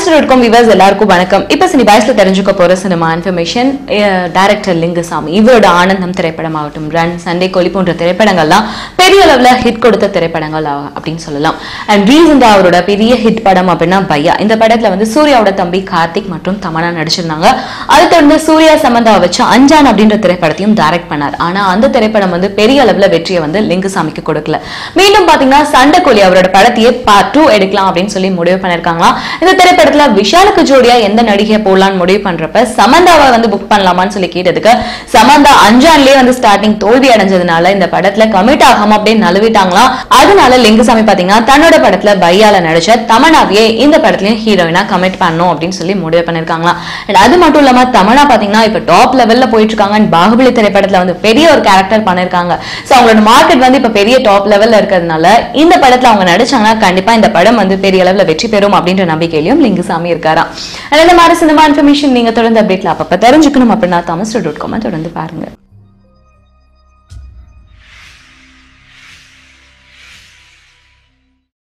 தமிழ்ஸ்டர்.com viewers எல்லாருக்கும் வணக்கம் இப்ப சினி பாய்ஸ்ல தெரிஞ்சுக்க போற சினிமா இன்ஃபர்மேஷன் டைரக்டர் லிங்குசாமி இவரோட ஆனந்தம் திரைப்படமாகட்டும் ரன் சண்டே கொலி போன்ற திரைப்படங்கள்லாம் பெரிய அளவுல ஹிட் கொடுத்த திரைப்படங்கள் ஆ- அப்படின்னு சொல்லலாம் அண்ட் ரீசெண்டா அவரோட பெரிய ஹிட் படம் அப்படின்னா பையா இந்த படத்துல வந்து சூர்யாவோட தம்பி கார்த்திக் மற்றும் தமனா நடிச்சிருந்தாங்க அதை தொடர்ந்து சூர்யா சமந்தாவை வச்சு அஞ்சான் அப்படின்ற திரைப்படத்தையும் டைரக்ட் பண்ணார் ஆனா அந்த திரைப்படம் வந்து பெரிய அளவுல வெற்றியை வந்து லிங்குசாமிக்கு கொடுக்கல மீண்டும் பாத்தீங்கன்னா சண்டைக்கோழி அவரோட படத்தையே பார்ட் டூ எடுக்கலாம் அப்படின்னு சொல்லி முடிவு பண்ணிருக்காங்களாம் இந்த திரைப்படத்துல விஷாலுக்கு ஜோடியா எந்த நடிகை போடலாம்னு முடிவு பண்றப்ப சமந்தாவை வந்து புக் பண்ணலாமான்னு சொல்லி கேட்டதுக்கு சமந்தா அஞ்சான்லயே வந்து ஸ்டார்டிங் தோல்வி அடைஞ்சதுனால இந்த படத்துல கமிட் ஆகாம அப்படியே நழுவிட்டாங்களாம் அதனால லிங்குசாமி பாத்தீங்கன்னா தன்னோட படத்துல பையால நடிச்ச தமனாவையே இந்த படத்துலயும் ஹீரோயினா கமிட் பண்ணும் அப்படின்னு சொல்லி முடிவு பண்ணிருக்காங்களாம் And அது மட்டும் இல்லாம தமனா பாத்தீங்கன்னா இப்ப டாப் லெவல்ல போயிட்டு இருக்காங்க And பாகுபலி திரைப்படத்துல வந்து பெரிய ஒரு கேரக்டர் பண்ணிருக்காங்க சோ அவங்களோட மார்க்கெட் வந்து இப்ப பெரிய டாப் லெவல்ல இருக்கிறதுனால இந்த படத்துல அவங்க நடிச்சாங்கன்னா கண்டிப்பா இந்த படம் வந்து பெரிய அளவுல வெற்றி பெறும் அப்படின்ற நம்பிக்கையிலும் லிங்குசாமி இருக்காராம் And இந்த மாதிரி சினிமா இன்ஃபர்மேஷன் நீங்க தொடர்ந்து அப்டேட்ல அப்பப்ப தெரிஞ்சுக்கணும் அப்படின்னா தமிழ் டாட் காம தொடர்ந்து பாருங்க